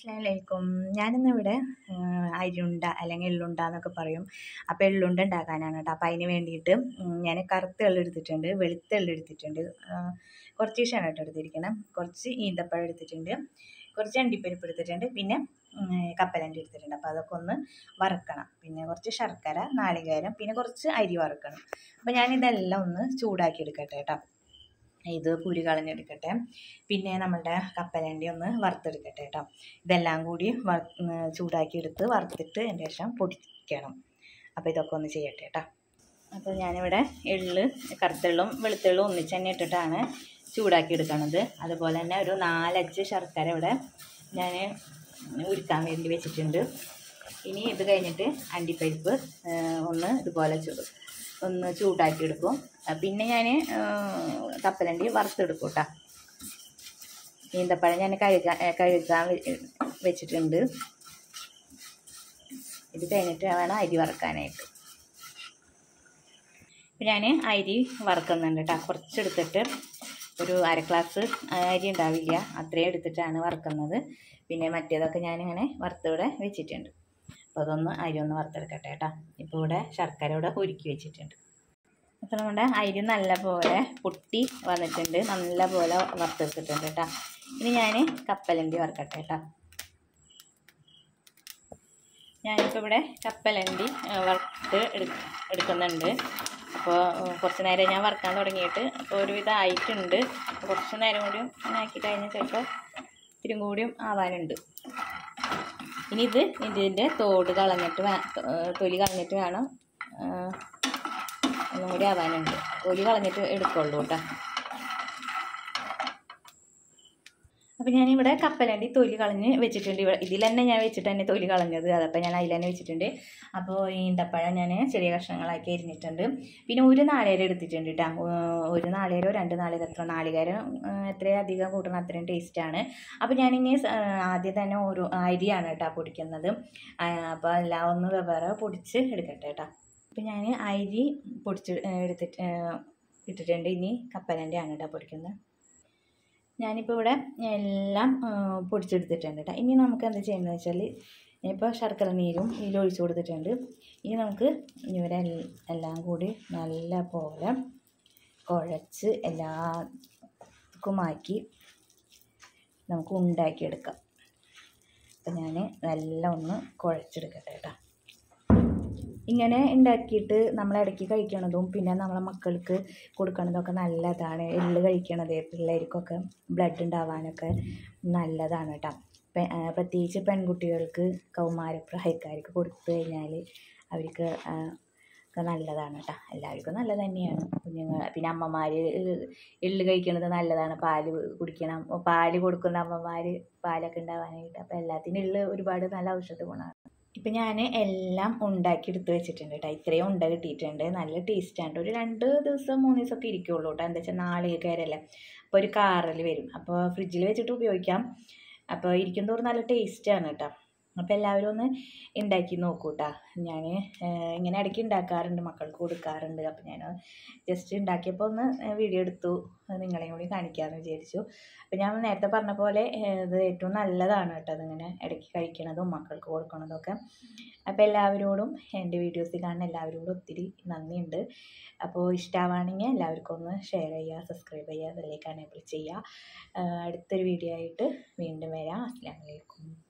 അസ്സലാമലൈക്കും ഞാനിന്നിവിടെ അരിയുണ്ട അല്ലെങ്കിൽ എള്ളുണ്ട എന്നൊക്കെ പറയും അപ്പോൾ എള്ളുണ്ട ഉണ്ടാക്കാനാണ് കേട്ടോ അപ്പോൾ അതിന് വേണ്ടിയിട്ട് ഞാൻ കറുത്ത എള്ള് എടുത്തിട്ടുണ്ട് വെളുത്ത എള്ള് എടുത്തിട്ടുണ്ട് കുറച്ച് ശേഷമാണ് കേട്ടോ എടുത്തിരിക്കണം കുറച്ച് ഈന്തപ്പഴം എടുത്തിട്ടുണ്ട് കുറച്ച് അണ്ടിപ്പരിപ്പ് എടുത്തിട്ടുണ്ട് പിന്നെ കപ്പലണ്ടി എടുത്തിട്ടുണ്ട് അപ്പോൾ അതൊക്കെ ഒന്ന് വറുക്കണം പിന്നെ കുറച്ച് ശർക്കര നാളികേരം പിന്നെ കുറച്ച് അരി വറുക്കണം അപ്പോൾ ഞാനിതെല്ലാം ഒന്ന് ചൂടാക്കി എടുക്കട്ടെ കേട്ടോ ഇത് കുരു കളഞ്ഞെടുക്കട്ടെ പിന്നെ നമ്മളുടെ കപ്പലണ്ടി ഒന്ന് വറുത്തെടുക്കട്ടെ കേട്ടോ ഇതെല്ലാം കൂടി വറ ചൂടാക്കി എടുത്ത് വറുത്തിട്ട് അതിൻ്റെ ശേഷം പൊടിക്കണം അപ്പോൾ ഇതൊക്കെ ഒന്ന് ചെയ്യട്ടെ കേട്ടോ അപ്പോൾ ഞാനിവിടെ എള്ള് കറുത്തെള്ളും വെളുത്തെള്ളും ഒന്നിച്ച് തന്നെ ഇട്ടിട്ടാണ് ചൂടാക്കി എടുക്കണത് അതുപോലെ തന്നെ ഒരു നാലഞ്ച് ശർക്കര ഇവിടെ ഞാൻ ഉരുക്കാൻ വേണ്ടി വെച്ചിട്ടുണ്ട് ഇനി ഇത് കഴിഞ്ഞിട്ട് അണ്ടിപ്പരിപ്പ് ഒന്ന് ഇതുപോലെ ചൂ ഒന്ന് ചൂടാക്കി എടുക്കും പിന്നെ ഞാൻ കപ്പലണ്ടി വറുത്തെടുക്കും കേട്ടോ ഈന്തപ്പഴം ഞാൻ കഴുകാൻ കഴുകാൻ വെച്ചിട്ടുണ്ട് ഇത് കഴിഞ്ഞിട്ട് വേണം അരി വറുക്കാനായിട്ട് ഞാൻ അരി വറുക്കുന്നുണ്ട് കേട്ടോ കുറച്ചെടുത്തിട്ട് ഒരു അര ഗ്ലാസ് അരി ഉണ്ടാവില്ല അത്രയും എടുത്തിട്ടാണ് വറുക്കുന്നത് പിന്നെ മറ്റേതൊക്കെ ഞാനിങ്ങനെ വറുത്തിവിടെ വെച്ചിട്ടുണ്ട് അപ്പോൾ അതൊന്ന് അരി ഒന്ന് വറുത്തെടുക്കട്ടെ കേട്ടോ ഇപ്പോൾ ഇവിടെ ശർക്കര ഇവിടെ ഉരുക്കി വെച്ചിട്ടുണ്ട് അപ്പോൾ നമ്മുടെ അരി നല്ല പോലെ പൊട്ടി വന്നിട്ടുണ്ട് നല്ല പോലെ വറുത്തെടുത്തിട്ടുണ്ട് കേട്ടോ ഇനി ഞാൻ കപ്പലണ്ടി വറുക്കട്ടെ കേട്ടോ ഞാനിപ്പോൾ ഇവിടെ കപ്പലണ്ടി വറുത്ത് എടുക്കുന്നുണ്ട് അപ്പോൾ കുറച്ച് നേരം ഞാൻ വറുക്കാൻ തുടങ്ങിയിട്ട് അപ്പോൾ ഒരുവിധം ആയിട്ടുണ്ട് കുറച്ച് നേരം കൂടിയും ഞാൻ ആക്കി കഴിഞ്ഞാൽ ചിലപ്പോൾ ഇത്തിരി കൂടിയും ആവാനുണ്ട് ഇനി ഇത് ഇതിൻ്റെ തോട് കളഞ്ഞിട്ട് തൊലി കളഞ്ഞിട്ട് വേണം ഒന്നും കൂടി ആവാനുണ്ട് തൊലി കളഞ്ഞിട്ട് എടുക്കുള്ളൂ കേട്ടോ അപ്പോൾ ഞാനിവിടെ കപ്പലണ്ടി തൊലി കളഞ്ഞ് വെച്ചിട്ടുണ്ട് ഇവിടെ ഇതിൽ തന്നെ ഞാൻ വെച്ചിട്ട് തന്നെ തൊലി കളഞ്ഞത് അതപ്പോൾ ഞാൻ അതിൽ തന്നെ വെച്ചിട്ടുണ്ട് അപ്പോൾ ഈന്തപ്പഴം ഞാൻ ചെറിയ കഷ്ണങ്ങളാക്കി എരിഞ്ഞിട്ടുണ്ട് പിന്നെ ഒരു നാളികേരം എടുത്തിട്ടുണ്ട് കേട്ടോ ഒരു നാളികേരോ രണ്ട് നാളികേരം എത്ര നാളികേരം എത്രയും അധികം കൂട്ടണം അത്രയും ടേസ്റ്റാണ് അപ്പോൾ ഞാനിനി ആദ്യം തന്നെ ഓരോ അരിയാണ് കേട്ടോ പൊടിക്കുന്നത് അപ്പോൾ എല്ലാം ഒന്ന് വെവ്വേറെ പൊടിച്ച് എടുക്കട്ടെ കേട്ടോ അപ്പോൾ ഞാൻ അരി പൊടിച്ച് എടുത്തിട്ട് ഇട്ടിട്ടുണ്ട് ഇനി കപ്പലൻ്റെ ആണ് കേട്ടോ പൊടിക്കുന്നത് ഞാനിപ്പോൾ ഇവിടെ എല്ലാം പൊടിച്ചെടുത്തിട്ടുണ്ട് കേട്ടോ ഇനി നമുക്ക് എന്താ ചെയ്യുന്നത് വെച്ചാൽ ഇപ്പോൾ ശർക്കര നീരും ഇതിൽ ഒഴിച്ചു കൊടുത്തിട്ടുണ്ട് ഇനി നമുക്ക് ഇവരെ എല്ലാം കൂടി നല്ല പോലെ കുഴച്ച് എല്ലാവർക്കുമാക്കി നമുക്ക് ഉണ്ടാക്കിയെടുക്കാം അപ്പം ഞാൻ നല്ല ഒന്ന് കുഴച്ചെടുക്കട്ടെ കേട്ടോ ഇങ്ങനെ ഉണ്ടാക്കിയിട്ട് നമ്മൾ ഇടയ്ക്ക് കഴിക്കണതും പിന്നെ നമ്മളെ മക്കൾക്ക് കൊടുക്കണതൊക്കെ നല്ലതാണ് എള്ള് കഴിക്കണത് പിള്ളേർക്കൊക്കെ ബ്ലഡ് ഉണ്ടാവാനൊക്കെ നല്ലതാണ് കേട്ടോ പ്രത്യേകിച്ച് പെൺകുട്ടികൾക്ക് കൗമാരപ്രായക്കാർക്ക് കൊടുത്തു കഴിഞ്ഞാൽ അവർക്ക് ഒക്കെ നല്ലതാണ് കേട്ടോ എല്ലാവർക്കും നല്ലത് തന്നെയാണ് കുഞ്ഞുങ്ങൾ പിന്നെ അമ്മമാർ എള്ള് കഴിക്കുന്നത് നല്ലതാണ് പാല് കുടിക്കണം പാല് കൊടുക്കുന്ന അമ്മമാർ പാലൊക്കെ ഉണ്ടാവാനായിട്ട് അപ്പോൾ എല്ലാത്തിനും എള്ള് ഒരുപാട് നല്ല ഔഷധ ഗുണമാണ് ഇപ്പം ഞാൻ എല്ലാം ഉണ്ടാക്കി എടുത്ത് വെച്ചിട്ടുണ്ട് കേട്ടോ ഇത്രയും ഉണ്ട കിട്ടിയിട്ടുണ്ട് നല്ല ടേസ്റ്റാണ് ഒരു രണ്ട് ദിവസം മൂന്ന് ദിവസമൊക്കെ ഇരിക്കുള്ളൂ കേട്ടോ എന്താ വെച്ചാൽ നാളികേരല്ലേ അപ്പോൾ ഒരു കാറിൽ വരും അപ്പോൾ ഫ്രിഡ്ജിൽ വെച്ചിട്ട് ഉപയോഗിക്കാം അപ്പോൾ ഇരിക്കും തോറും നല്ല ടേസ്റ്റാണ് കേട്ടോ അപ്പോൾ എല്ലാവരും ഒന്ന് ഉണ്ടാക്കി നോക്കൂ കേട്ടോ ഞാൻ ഇങ്ങനെ ഇടയ്ക്ക് ഉണ്ടാക്കാറുണ്ട് മക്കൾക്ക് കൊടുക്കാറുണ്ട് അപ്പോൾ ഞാൻ ജസ്റ്റ് ഉണ്ടാക്കിയപ്പോൾ ഒന്ന് വീഡിയോ എടുത്തു നിങ്ങളെയും കൂടി കാണിക്കാമെന്ന് വിചാരിച്ചു അപ്പോൾ ഞാൻ നേരത്തെ പറഞ്ഞ പോലെ ഇത് ഏറ്റവും നല്ലതാണ് കേട്ടോ അതിങ്ങനെ ഇടയ്ക്ക് കഴിക്കണതും മക്കൾക്ക് കൊടുക്കണതും ഒക്കെ അപ്പോൾ എല്ലാവരോടും എൻ്റെ വീഡിയോസ് കാണുന്ന എല്ലാവരോടും ഒത്തിരി നന്ദിയുണ്ട് അപ്പോൾ ഇഷ്ടമാണെങ്കിൽ എല്ലാവർക്കും ഒന്ന് ഷെയർ ചെയ്യുക സബ്സ്ക്രൈബ് ചെയ്യുക അതിലേക്ക് എനേബിൾ ചെയ്യുക അടുത്തൊരു വീഡിയോ ആയിട്ട് വീണ്ടും വരാം അസ്സാം വലൈക്കും